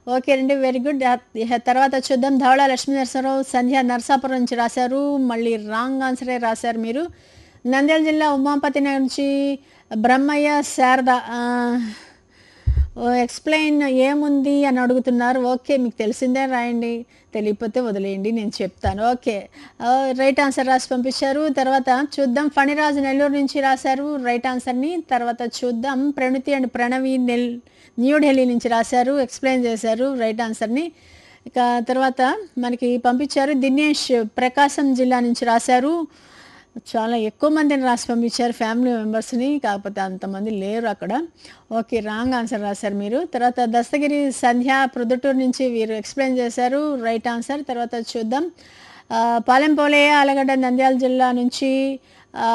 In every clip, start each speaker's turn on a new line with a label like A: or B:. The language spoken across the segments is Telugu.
A: ఓకే అండి వెరీ గుడ్ ఆ- తర్వాత చూద్దాం ధవళ లక్ష్మీ నరసరావు సంధ్య నరసాపురం నుంచి రాశారు మళ్ళీ రాంగ్ ఆన్సరే రాశారు మీరు నంద్యాల జిల్లా ఉమాపతి నగర్ నుంచి బ్రహ్మయ్య శారద ఆ, ఓ ఎక్స్ప్లెయిన్ ఏముంది అని అడుగుతున్నారు ఓకే మీకు తెలిసిందే రాయండి తెలియకపోతే వదిలేయండి నేను చెప్తాను ఓకే ఆ, రైట్ ఆన్సర్ రాసి పంపించారు తర్వాత చూద్దాం ఫణిరాజు నెల్లూరు నుంచి రాశారు రైట్ ఆన్సర్ని తర్వాత చూద్దాం ప్రణుతి అండ్ ప్రణవి నెల్ న్యూఢిల్లీ నుంచి రాశారు ఎక్స్ప్లెయిన్ చేశారు రైట్ ఆన్సర్ని ఇక తర్వాత మనకి పంపించారు దినేష్ ప్రకాశం జిల్లా నుంచి రాశారు చాలా ఎక్కువ మందిని రాసి పంపించారు ఫ్యామిలీ మెంబర్స్ని కాకపోతే అంతమంది లేరు అక్కడ ఓకే రాంగ్ ఆన్సర్ రాశారు మీరు తర్వాత దస్తగిరి సంధ్య ప్రొద్దుటూరు నుంచి వీరు ఎక్స్ప్లెయిన్ చేశారు రైట్ ఆన్సర్ తర్వాత చూద్దాం ఆ, పాలెంపోలే ఆలగడ్డ నంద్యాల జిల్లా నుంచి ఆ,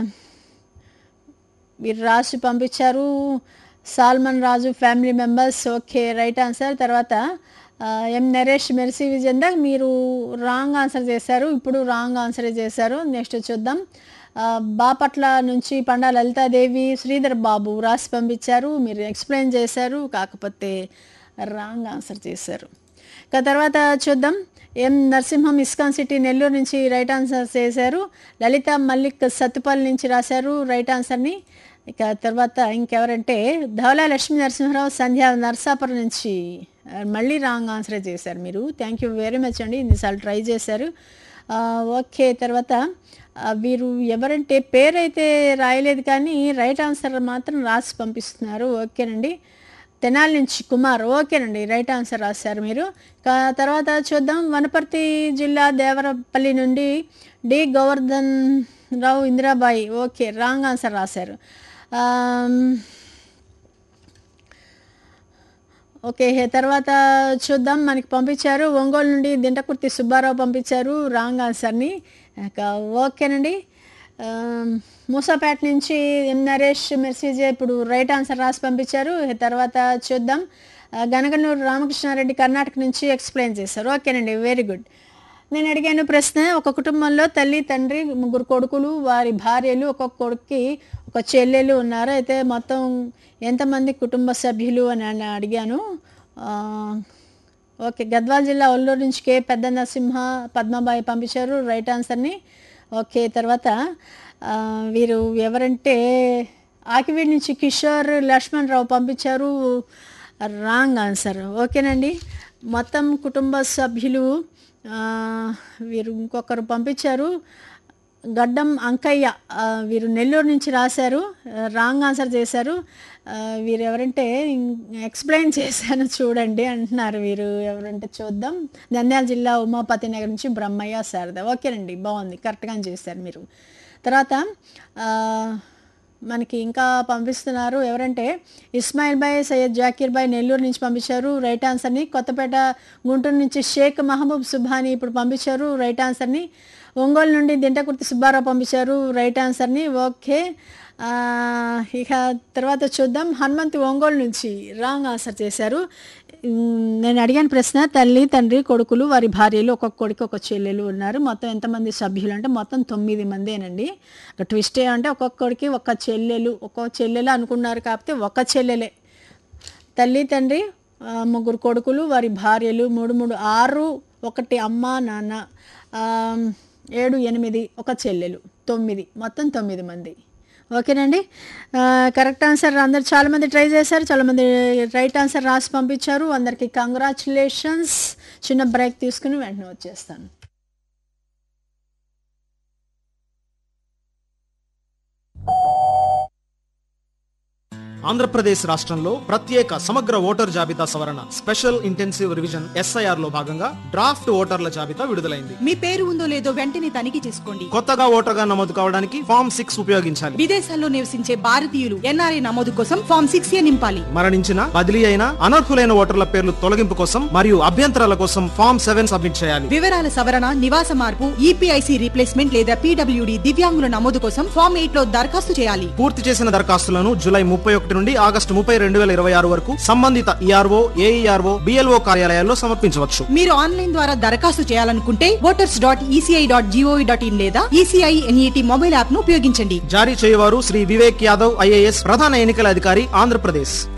A: మీరు రాసి పంపించారు Solomon Raju family members okay right answer తర్వాత ఆ, ఎం నరేష్ మెర్సీ విజేంద మీరు రాంగ్ ఆన్సర్ చేశారు ఇప్పుడు రాంగ్ ఆన్సర్ చేశారు నెక్స్ట్ చూద్దాం ఆ, బాపట్ల నుంచి పండా లలితాదేవి శ్రీధర్ బాబు రాసి పంపించారు మీరు ఎక్స్ప్లెయిన్ చేశారు కాకపోతే రాంగ్ ఆన్సర్ చేశారు ఇక తర్వాత చూద్దాం M Narasimham ISKCON city Nellore నుంచి రైట్ ఆన్సర్ చేశారు లలిత మల్లిక్ సత్తుపల్లి నుంచి రాశారు రైట్ ఆన్సర్ని ఇక తర్వాత ఇంకెవరంటే ధవలా లక్ష్మీ నరసింహరావు సంధ్య నర్సాపురం నుంచి ఆ, మళ్ళీ రాంగ్ ఆన్సరే చేశారు మీరు థ్యాంక్ యూ వెరీ మచ్ అండి ఇన్నిసార్లు ట్రై చేశారు ఆ, ఓకే తర్వాత ఆ, వీరు ఎవరంటే పేరైతే రాయలేదు కానీ రైట్ ఆన్సర్ మాత్రం రాసి పంపిస్తున్నారు ఓకేనండి తెనాలి నుంచి కుమార్ ఓకేనండి రైట్ ఆన్సర్ రాశారు మీరు కా తర్వాత చూద్దాం వనపర్తి జిల్లా దేవరపల్లి నుండి D Govardhan Rao Indirabai okay wrong answer రాశారు ఆమ్, ఓకే హే, తర్వాత చూద్దాం మనకి పంపించారు ఒంగోలు నుండి దింటకుర్తి సుబ్బారావు పంపించారు రాంగ్ ఆన్సర్ని ఇక ఓకేనండి ఆమ్, మూసాపేట నుంచి ఎం నరేష్ మెసేజ్ ఇప్పుడు రైట్ ఆన్సర్ రాసి పంపించారు హే, తర్వాత చూద్దాం ఆ, గనగనూరు రామకృష్ణారెడ్డి కర్ణాటక నుంచి ఎక్స్ప్లెయిన్ చేశారు ఓకేనండి వెరీ గుడ్ నేను అడిగాను ప్రశ్న ఒక కుటుంబంలో తల్లి తండ్రి ముగ్గురు కొడుకులు వారి భార్యలు ఒక్కొక్క కొడుక్కి ఒక చెల్లెలు ఉన్నారు అయితే మొత్తం ఎంతమంది కుటుంబ సభ్యులు అని అని అడిగాను ఆ, ఓకే గద్వాల్ జిల్లా ఒల్లూరు నుంచి కే పెద్ద నరసింహ పద్మబాయి పంపించారు రైట్ ఆన్సర్ని ఓకే తర్వాత ఆ, వీరు ఎవరంటే ఆకివీడి నుంచి కిషోర్ లక్ష్మణ్ రావు పంపించారు రాంగ్ ఆన్సర్ ఓకేనండి మొత్తం కుటుంబ సభ్యులు ఆ, వీరు ఇంకొకరు పంపించారు గడ్డం అంకయ్య ఆ, వీరు నెల్లూరు నుంచి రాశారు ఆ, రాంగ్ ఆన్సర్ చేశారు ఆ, వీరు ఎవరంటే ఎక్స్ప్లెయిన్ చేశాను చూడండి అంటున్నారు వీరు ఎవరంటే చూద్దాం నంద్యాల జిల్లా ఉమాపతి నగర్ నుంచి బ్రహ్మయ్య శారద ఓకేనండి బాగుంది కరెక్ట్గానే చేశారు మీరు తర్వాత ఆ, మనకి ఇంకా పంపిస్తున్నారు ఎవరంటే ఇస్మాయిల్ బాయ్ సయ్యద్ జాకీర్ బాయ్ నెల్లూరు నుంచి పంపించారు రైట్ ఆన్సర్ని కొత్తపేట గుంటూరు నుంచి షేక్ మహబూబ్ సుభాని ఇప్పుడు పంపించారు రైట్ ఆన్సర్ని ఒంగోలు నుండి దింటకుర్తి సుబ్బారావు పంపించారు రైట్ ఆన్సర్ని ఓకే ఆ, ఇక తర్వాత చూద్దాం హనుమంతు ఒంగోలు నుంచి రాంగ్ ఆన్సర్ చేశారు ఉమ్, నేను అడిగాను ప్రశ్న తల్లి తండ్రి కొడుకులు వారి భార్యలు ఒక్కొక్క కొడుకు ఒక చెల్లెలు ఉన్నారు మొత్తం ఎంతమంది సభ్యులు అంటే మొత్తం తొమ్మిది మందేనండి ఒక ట్విస్ట్ అంటే ఒక్కొక్కడికి ఒక చెల్లెలు ఒక్కొక్క చెల్లెలు అనుకున్నారు కాకపోతే ఒక చెల్లెలే తల్లి తండ్రి ఆ, ముగ్గురు కొడుకులు వారి భార్యలు మూడు మూడు ఆరు ఒకటి అమ్మ నాన్న ఆ, ఏడు ఎనిమిది ఒక చెల్లెలు తొమ్మిది మొత్తం తొమ్మిది మంది ఓకేనండి ఆ, కరెక్ట్ ఆన్సర్ అందరు చాలామంది ట్రై చేశారు చాలామంది రైట్ ఆన్సర్ రాసి పంపించారు అందరికీ కంగ్రాచులేషన్స్ చిన్న బ్రేక్ తీసుకుని వెంటనే వచ్చేస్తాను
B: ఆంధ్రప్రదేశ్ రాష్ట్రంలో ప్రత్యేక సమగ్ర ఓటర్ జాబితా సవరణ స్పెషల్ ఇంటెన్సివ్ రివిజన్ ఎస్ఐఆర్ లో భాగంగా డ్రాఫ్ట్ ఓటర్ల జాబితా విడుదలైంది
C: మీ పేరు ఉందో లేదో వెంటనే తనిఖీ చేసుకోండి
B: కొత్తగా ఓటర్గా నమోదు కావడానికి ఫామ్ సిక్స్ ఉపయోగించాలి
C: విదేశాల్లో నివసించే భారతీయులు ఎన్ఆర్ఐ నమోదు కోసం ఫామ్ సిక్స్ ఏ నింపాలి
B: మరణించిన బదిలీ అయిన అనర్హులైన ఓటర్ల పేర్లు తొలగింపు కోసం మరియు అభ్యంతరాల కోసం ఫామ్ సెవెన్ సబ్మిట్ చేయాలి
C: వివరాల సవరణ నివాస మార్పు ఈపీఐసి రీప్లేస్మెంట్ లేదా పీడబ్ల్యూడి దివ్యాంగుల నమోదు కోసం ఫామ్ ఎయిట్ లో దరఖాస్తు చేయాలి
B: పూర్తి చేసిన దరఖాస్తులను జూలై ముప్పై ఒకటి నుండి ఆగస్టు ముప్పై రెండు వేల ఇరవై ఆరు వరకు సంబంధిత ఈఆర్ఓ ఏఈఆర్ఓ బిఎల్ఓ కార్యాలయాల్లో సమర్పించవచ్చు
C: మీరు ఆన్లైన్ ద్వారా దరఖాస్తు చేయాలనుకుంటే voters dot ECI dot GOV dot in లేదా ఈసీఐ ఎన్ఈటి మొబైల్ యాప్ ను ఉపయోగించండి
B: జారీ చేయవారు శ్రీ వివేక్ యాదవ్ ఐఏఎస్ ప్రధాన ఎన్నికల అధికారి ఆంధ్రప్రదేశ్